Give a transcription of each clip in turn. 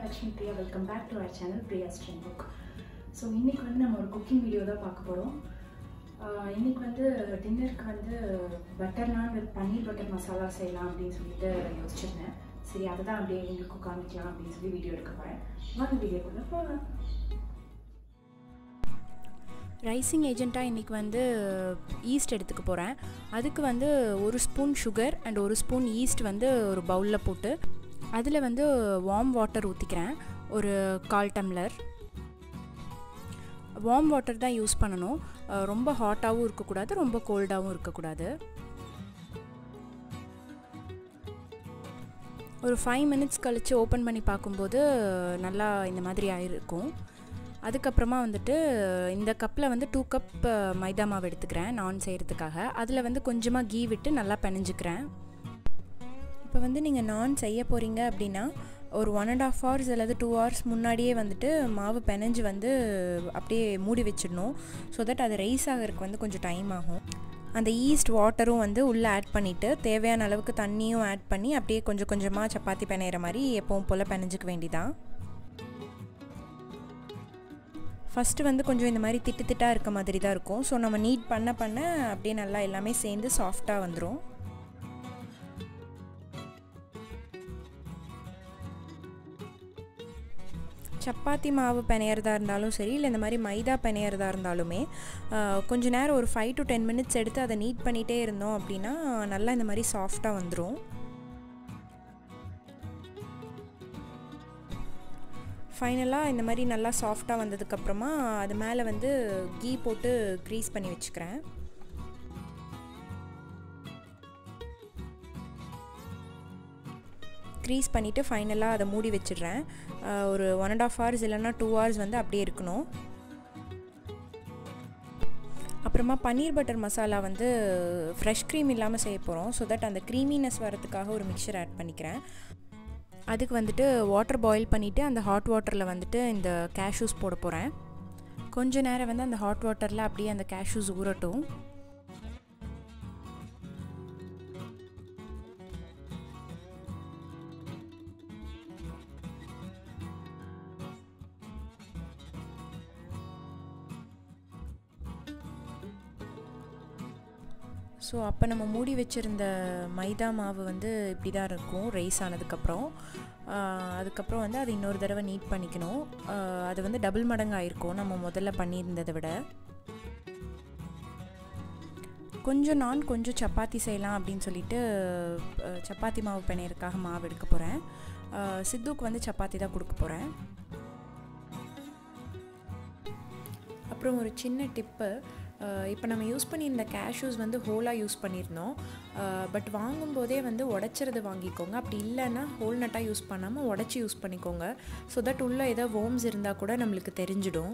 Lakshmi Priya welcome back to our channel Priya stream book so இன்றைக்கி வந்து நம்ம ஒரு குக்கிங் வீடியோ தான் பார்க்க போகிறோம் இன்றைக்கி வந்து டின்னருக்கு வந்து பட்டர் நான் வித் பன்னீர் பட்டர் மசாலா செய்யலாம் அப்படின்னு சொல்லிட்டு யோசிச்சிருந்தேன் சரி அதை தான் அப்படியே உங்களுக்கு காமிக்கலாம் அப்படின்னு சொல்லி வீடியோ எடுக்க போகிறேன் வாங்க வீடியோக்குள்ளே போகலாம் ரைசிங் ஏஜெண்ட்டாக இன்றைக்கி வந்து ஈஸ்ட் எடுத்துக்க போகிறேன் அதுக்கு வந்து ஒரு ஸ்பூன் சுகர் அண்ட் ஒரு ஸ்பூன் ஈஸ்ட் வந்து ஒரு பவுலில் போட்டு அதில் வந்து வார்ம் வாட்டர் ஊற்றிக்கிறேன் ஒரு கால் டம்ளர் வார்ம் வாட்டர் தான் யூஸ் பண்ணணும் ரொம்ப ஹாட்டாகவும் இருக்கக்கூடாது ரொம்ப கோல்டாகவும் இருக்கக்கூடாது ஒரு ஃபைவ் மினிட்ஸ் கழித்து ஓப்பன் பண்ணி பார்க்கும்போது நல்லா இந்த மாதிரி ஆயிருக்கும் அதுக்கப்புறமா வந்துட்டு இந்த கப்பில் வந்து டூ கப் மைதா மாவு எடுத்துக்கிறேன் நான் செய்கிறதுக்காக அதில் வந்து கொஞ்சமாக கீ விட்டு நல்லா பிணைஞ்சிக்கிறேன் இப்போ வந்து நீங்கள் நான் செய்ய போகிறீங்க அப்படின்னா ஒரு ஒன் அண்ட் ஆஃப் ஹவர்ஸ் அல்லது டூ ஹவர்ஸ் முன்னாடியே வந்துட்டு மாவு பிணைஞ்சு வந்து அப்படியே மூடி வச்சிடணும் ஸோ தட் அது ரைஸ் ஆகிறதுக்கு வந்து கொஞ்சம் டைம் ஆகும் அந்த ஈஸ்ட் வாட்டரும் வந்து உள்ளே ஆட் பண்ணிவிட்டு தேவையான அளவுக்கு தண்ணியும் ஆட் பண்ணி அப்படியே கொஞ்சம் கொஞ்சமாக சப்பாத்தி பிணையிற மாதிரி எப்பவும் போல் பிணைஞ்சிக்க வேண்டிதான் ஃபஸ்ட்டு வந்து கொஞ்சம் இந்த மாதிரி திட்டு திட்டாக இருக்க மாதிரி தான் இருக்கும் ஸோ நம்ம நீட் பண்ண பண்ண அப்படியே நல்லா எல்லாமே சேர்ந்து சாஃப்டாக வந்துடும் சப்பாத்தி மாவு பிணையிறதா இருந்தாலும் சரி இல்லை இந்த மாதிரி மைதா பிணையிறதா இருந்தாலுமே கொஞ்ச நேரம் ஒரு ஃபைவ் டு டென் மினிட்ஸ் எடுத்து அதை நீட் பண்ணிகிட்டே இருந்தோம் அப்படின்னா நல்லா இந்த மாதிரி சாஃப்டாக வந்துடும் ஃபைனலாக இந்த மாதிரி நல்லா சாஃப்டாக வந்ததுக்கப்புறமா அது மேலே வந்து கீ போட்டு க்ரீஸ் பண்ணி வச்சுக்கிறேன் க்ரீஸ் பண்ணிவிட்டு ஃபைனலாக அதை மூடி வச்சிடுறேன் ஒரு ஒன் அண்ட் ஆஃப் ஹவர்ஸ் இல்லைன்னா டூ ஹவர்ஸ் வந்து அப்படியே இருக்கணும் அப்புறமா பன்னீர் பட்டர் மசாலா வந்து ஃப்ரெஷ் க்ரீம் இல்லாமல் செய்ய போகிறோம் ஸோ தட் அந்த க்ரீமினஸ் வரதுக்காக ஒரு மிக்சர் ஆட் பண்ணிக்கிறேன் அதுக்கு வந்துட்டு வாட்டர் பாயில் பண்ணிவிட்டு அந்த ஹாட் வாட்டரில் வந்துட்டு இந்த கேஷ்யூஸ் போட போகிறேன் கொஞ்ச நேரம் வந்து அந்த ஹாட் வாட்டரில் அப்படியே அந்த கேஷ்யூஸ் ஊறட்டும் ஸோ அப்போ நம்ம மூடி வச்சுருந்த மைதா மாவு வந்து இப்படி தான் இருக்கும் ரைஸ் ஆனதுக்கப்புறம் அதுக்கப்புறம் வந்து அது இன்னொரு தடவை நீட் பண்ணிக்கணும் அது வந்து டபுள் மடங்கு ஆயிருக்கும் நம்ம முதல்ல பண்ணியிருந்ததை விட கொஞ்சம் நான் கொஞ்சம் சப்பாத்தி செய்யலாம் அப்படின்னு சொல்லிட்டு சப்பாத்தி மாவு பிணையறதுக்காக மாவு எடுக்க போகிறேன் சித்துக்கு வந்து சப்பாத்தி தான் கொடுக்க போகிறேன் அப்புறம் ஒரு சின்ன டிப்பு இப்போ நம்ம யூஸ் பண்ணியிருந்த கேஷ்யூஸ் வந்து ஹோலாக யூஸ் பண்ணியிருந்தோம் பட் வாங்கும்போதே வந்து உடச்சிறது வாங்கிக்கோங்க அப்படி இல்லைன்னா ஹோல் நட்டாக யூஸ் பண்ணாமல் உடச்சி யூஸ் பண்ணிக்கோங்க ஸோ தட் உள்ளே ஏதோ வோம்ஸ் இருந்தால் கூட நம்மளுக்கு தெரிஞ்சிடும்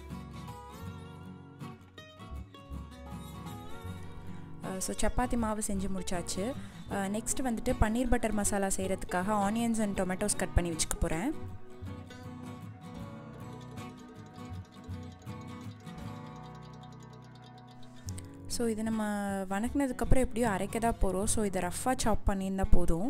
ஸோ சப்பாத்தி மாவு செஞ்சு முடிச்சாச்சு நெக்ஸ்ட் வந்துட்டு பன்னீர் பட்டர் மசாலா செய்கிறதுக்காக ஆனியன்ஸ் அண்ட் டொமேட்டோஸ் கட் பண்ணி வச்சுக்க போகிறேன் ஸோ இது நம்ம வணக்கினதுக்கப்புறம் எப்படியோ அரைக்க தான் போகிறோம் ஸோ இதை ரஃப்பாக சாப் பண்ணியிருந்தால் போதும்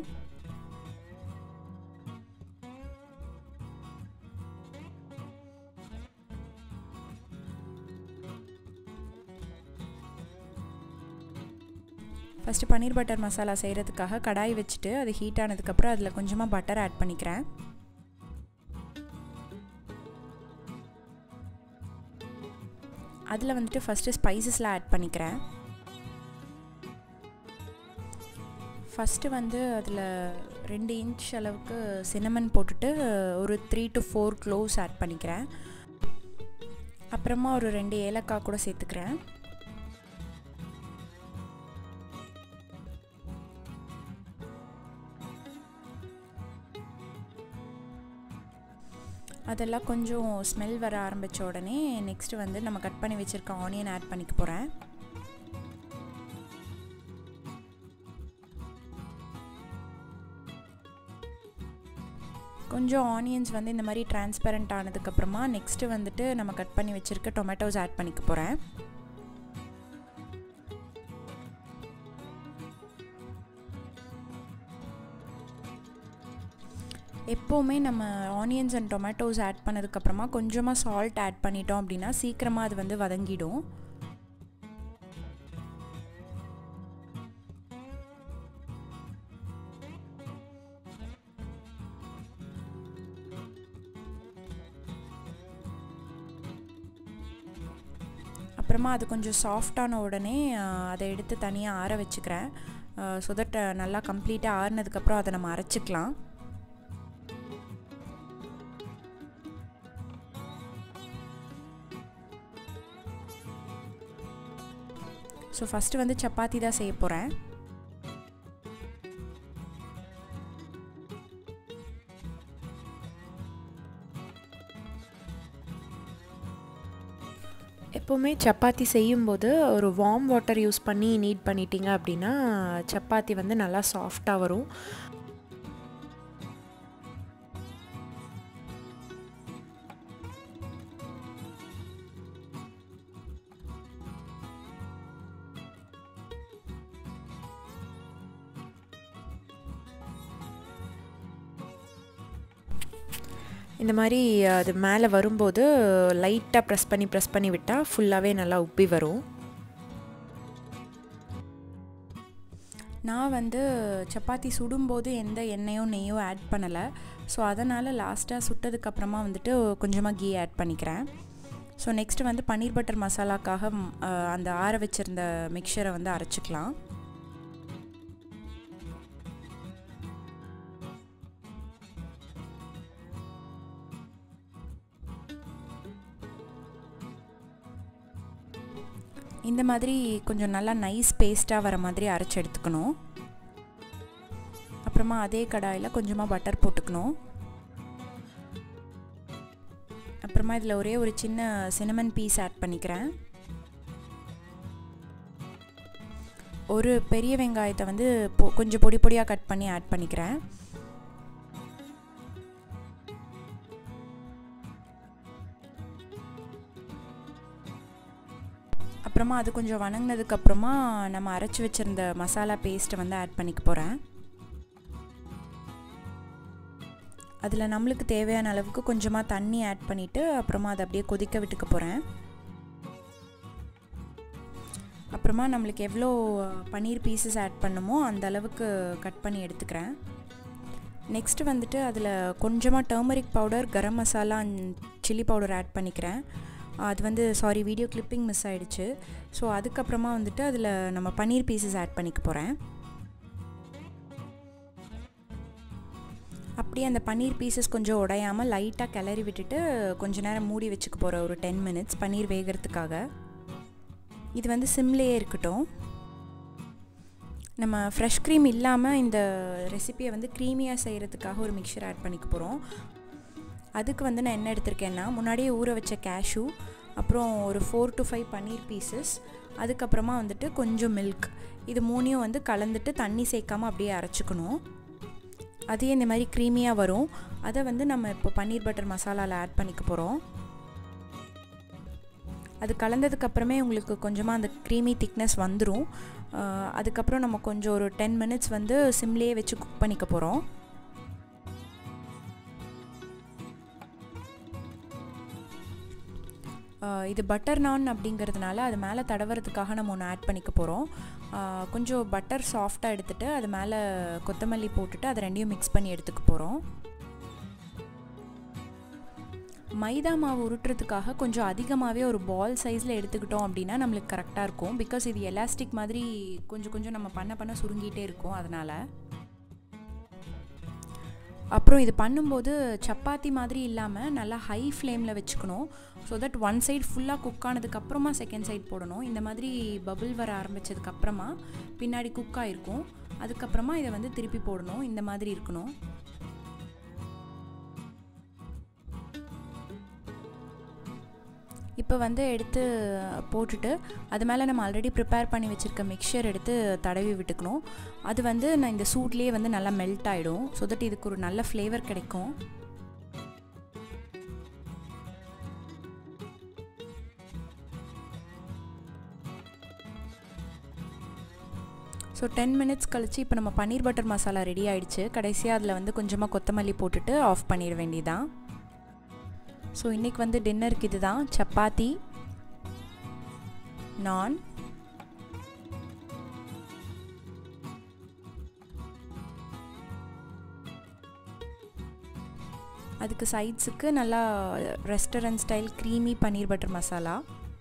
ஃபஸ்ட்டு பன்னீர் பட்டர் மசாலா செய்கிறதுக்காக கடாய் வச்சுட்டு அது ஹீட் ஆனதுக்கப்புறம் அதில் கொஞ்சமாக பட்டர் ஆட் பண்ணிக்கிறேன் அதில் வந்துட்டு ஃபஸ்ட்டு ஸ்பைசஸ்லாம் ஆட் பண்ணிக்கிறேன் ஃபஸ்ட்டு வந்து அதில் ரெண்டு இன்ச் அளவுக்கு சினமன் போட்டுட்டு ஒரு three to four cloves add பண்ணிக்கிறேன் அப்புறமா ஒரு ரெண்டு ஏலக்காய் கூட சேர்த்துக்கிறேன் அதெல்லாம் கொஞ்சம் ஸ்மெல் வர ஆரம்பித்த உடனே நெக்ஸ்ட்டு வந்து நம்ம கட் பண்ணி வச்சுருக்க ஆனியன் ஆட் பண்ணிக்க போகிறேன் கொஞ்சம் ஆனியன்ஸ் வந்து இந்த மாதிரி டிரான்ஸ்பரண்ட் ஆனதுக்கப்புறமா நெக்ஸ்ட்டு வந்துட்டு நம்ம கட் பண்ணி வச்சுருக்க டொமேட்டோஸ் ஆட் பண்ணிக்க போகிறேன் எப்போவுமே நம்ம ஆனியன்ஸ் அண்ட் டொமேட்டோஸ் ஆட் பண்ணதுக்கப்புறமா கொஞ்சமாக சால்ட் ஆட் பண்ணிட்டோம் அப்படின்னா சீக்கிரமாக அது வந்து வதங்கிடும் அப்புறமா அது கொஞ்சம் சாஃப்டான உடனே அதை எடுத்து தனியாக ஆற வச்சுக்கிறேன் ஸோ தட் நல்லா கம்ப்ளீட்டாக ஆறுனதுக்கப்புறம் அதை நம்ம அரைச்சிக்கலாம் ஸோ ஃபஸ்ட்டு வந்து சப்பாத்தி தான் செய்ய போகிறேன் எப்போவுமே சப்பாத்தி செய்யும்போது ஒரு வார்ம் வாட்டர் யூஸ் பண்ணி நீட் பண்ணிட்டீங்க அப்படின்னா சப்பாத்தி வந்து நல்லா சாஃப்டாக வரும் இந்த மாதிரி அது மேலே வரும்போது லைட்டாக ப்ரெஸ் பண்ணி ப்ரெஸ் பண்ணி விட்டால் ஃபுல்லாகவே நல்லா உப்பி வரும் நான் வந்து சப்பாத்தி சுடும்போது எந்த எண்ணெயும் நெய்யோ ஆட் பண்ணலை ஸோ அதனால் லாஸ்ட்டாக சுட்டதுக்கப்புறமா வந்துட்டு கொஞ்சமாக கீ ஆட் பண்ணிக்கிறேன் ஸோ நெக்ஸ்ட்டு வந்து பன்னீர் பட்டர் மசாலாக்காக அந்த ஆற வச்சுருந்த மிக்சரை வந்து அரைச்சிக்கலாம் இந்த மாதிரி கொஞ்சம் நல்லா நைஸ் பேஸ்ட்டாக வர மாதிரி அரைச்சி எடுத்துக்கணும் அப்புறமா அதே கடாயில் கொஞ்சமாக பட்டர் போட்டுக்கணும் அப்புறமா இதில் ஒரே ஒரு சின்ன சினமன் பீஸ் ஆட் பண்ணிக்கிறேன் ஒரு பெரிய வெங்காயத்தை வந்து பொ கொஞ்சம் பொடி பொடியாக கட் பண்ணி ஆட் பண்ணிக்கிறேன் அப்புறமா அது கொஞ்சம் வணங்கினதுக்கப்புறமா நம்ம அரைச்சி வச்சுருந்த மசாலா பேஸ்ட்டை வந்து ஆட் பண்ணிக்க போகிறேன் அதில் நம்மளுக்கு தேவையான அளவுக்கு கொஞ்சமாக தண்ணி ஆட் பண்ணிவிட்டு அப்புறமா அதை அப்படியே கொதிக்க விட்டுக்க போகிறேன் அப்புறமா நம்மளுக்கு எவ்வளோ பன்னீர் பீசஸ் ஆட் பண்ணுமோ அந்த அளவுக்கு கட் பண்ணி எடுத்துக்கிறேன் நெக்ஸ்ட்டு வந்துட்டு அதில் கொஞ்சமாக turmeric powder garam masala and chilli powder add பண்ணிக்கிறேன் அது வந்து சாரி வீடியோ கிளிப்பிங் மிஸ் ஆகிடுச்சு ஸோ அதுக்கப்புறமா வந்துட்டு அதில் நம்ம பன்னீர் பீசஸ் ஆட் பண்ணிக்க போகிறேன் அப்படியே அந்த பன்னீர் பீசஸ் கொஞ்சம் உடையாமல் லைட்டாக கிளறி விட்டுட்டு கொஞ்ச நேரம் மூடி வச்சுக்க போகிறேன் ஒரு டென் மினிட்ஸ் பன்னீர் வேகிறதுக்காக இது வந்து சிம்லேயே இருக்கட்டும் நம்ம ஃப்ரெஷ் க்ரீம் இல்லாமல் இந்த ரெசிப்பியை வந்து க்ரீமியாக செய்கிறதுக்காக ஒரு மிக்சர் ஆட் பண்ணிக்க போகிறோம் அதுக்கு வந்து நான் என்ன எடுத்திருக்கேன்னா முன்னாடியே ஊற வச்ச கேஷு அப்புறம் ஒரு four to five paneer pieces அதுக்கப்புறமா வந்துட்டு கொஞ்சம் மில்க் இது மூணையும் வந்து கலந்துட்டு தண்ணி சேர்க்காமல் அப்படியே அரைச்சிக்கணும் அதே இந்த மாதிரி க்ரீமியாக வரும் அதை வந்து நம்ம இப்போ பன்னீர் பட்டர் மசாலாவில் ஆட் பண்ணிக்க போகிறோம் அது கலந்ததுக்கப்புறமே உங்களுக்கு கொஞ்சமாக அந்த க்ரீமி திக்னஸ் வந்துடும் அதுக்கப்புறம் நம்ம கொஞ்சம் ஒரு டென் மினிட்ஸ் வந்து சிம்லேயே வச்சு குக் பண்ணிக்க போகிறோம் இது பட்டர் நான் அப்படிங்கிறதுனால அது மேலே தடவுறதுக்காக நம்ம ஒன்று ஆட் பண்ணிக்க போகிறோம் கொஞ்சம் பட்டர் சாஃப்டாக எடுத்துகிட்டு அது மேலே கொத்தமல்லி போட்டுட்டு அதை ரெண்டையும் மிக்ஸ் பண்ணி எடுத்துக்க போகிறோம் மைதா மாவு உருட்டுறதுக்காக கொஞ்சம் அதிகமாகவே ஒரு பால் சைஸில் எடுத்துக்கிட்டோம் அப்படின்னா நம்மளுக்கு கரெக்டாக இருக்கும் பிகாஸ் இது எலாஸ்டிக் மாதிரி கொஞ்சம் கொஞ்சம் நம்ம பண்ண பண்ண சுருங்கிட்டே இருக்கும் அதனால் அப்புறம் இது பண்ணும்போது சப்பாத்தி மாதிரி இல்லாமல் நல்லா ஹை ஃப்ளேமில் வச்சுக்கணும் ஸோ தட் ஒன் சைடு ஃபுல்லாக குக் ஆனதுக்கப்புறமா செகண்ட் சைட் போடணும் இந்த மாதிரி பபுள் வர ஆரம்பித்ததுக்கப்புறமா பின்னாடி குக் ஆகிருக்கும் அதுக்கப்புறமா இதை வந்து திருப்பி போடணும் இந்த மாதிரி இருக்கணும் இப்போ வந்து எடுத்து போட்டுட்டு அது மேலே நம்ம ஆல்ரெடி ப்ரிப்பேர் பண்ணி வச்சுருக்க மிக்சர் எடுத்து தடவி விட்டுக்கணும் அது வந்து நான் இந்த சூட்லேயே வந்து நல்லா மெல்ட் ஆகிடும் ஸோ தட் இதுக்கு ஒரு நல்ல ஃப்ளேவர் கிடைக்கும் ஸோ டென் மினிட்ஸ் கழித்து இப்போ நம்ம பன்னீர் பட்டர் மசாலா ரெடி ஆயிடுச்சு கடைசியாக அதில் வந்து கொஞ்சமாக கொத்தமல்லி போட்டுட்டு ஆஃப் பண்ணிட வேண்டியதான் ஸோ இன்றைக்கி வந்து டின்னருக்கு இது தான் சப்பாத்தி நான் அதுக்கு சைட்ஸுக்கு நல்லா restaurant style creamy paneer butter masala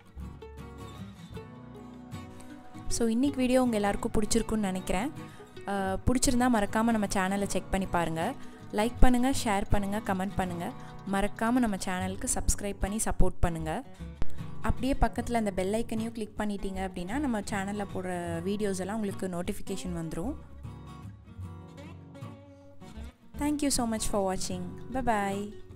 so இன்றைக்கி வீடியோ உங்கள் எல்லாருக்கும் பிடிச்சிருக்குன்னு நினைக்கிறேன் பிடிச்சிருந்தா மறக்காமல் நம்ம சேனலை செக் பண்ணி பாருங்கள் லைக் பண்ணுங்கள் ஷேர் பண்ணுங்கள் கமெண்ட் பண்ணுங்கள் மறக்காமல் நம்ம சேனலுக்கு சப்ஸ்கிரைப் பண்ணி சப்போர்ட் பண்ணுங்கள் அப்படியே பக்கத்தில் அந்த பெல் ஐக்கனையும் கிளிக் பண்ணிட்டீங்க அப்படின்னா நம்ம சேனலில் போடுற வீடியோஸ் எல்லாம் உங்களுக்கு நோட்டிஃபிகேஷன் வந்துடும் தேங்க்யூ ஸோ மச் ஃபார் வாட்சிங் பை பாய்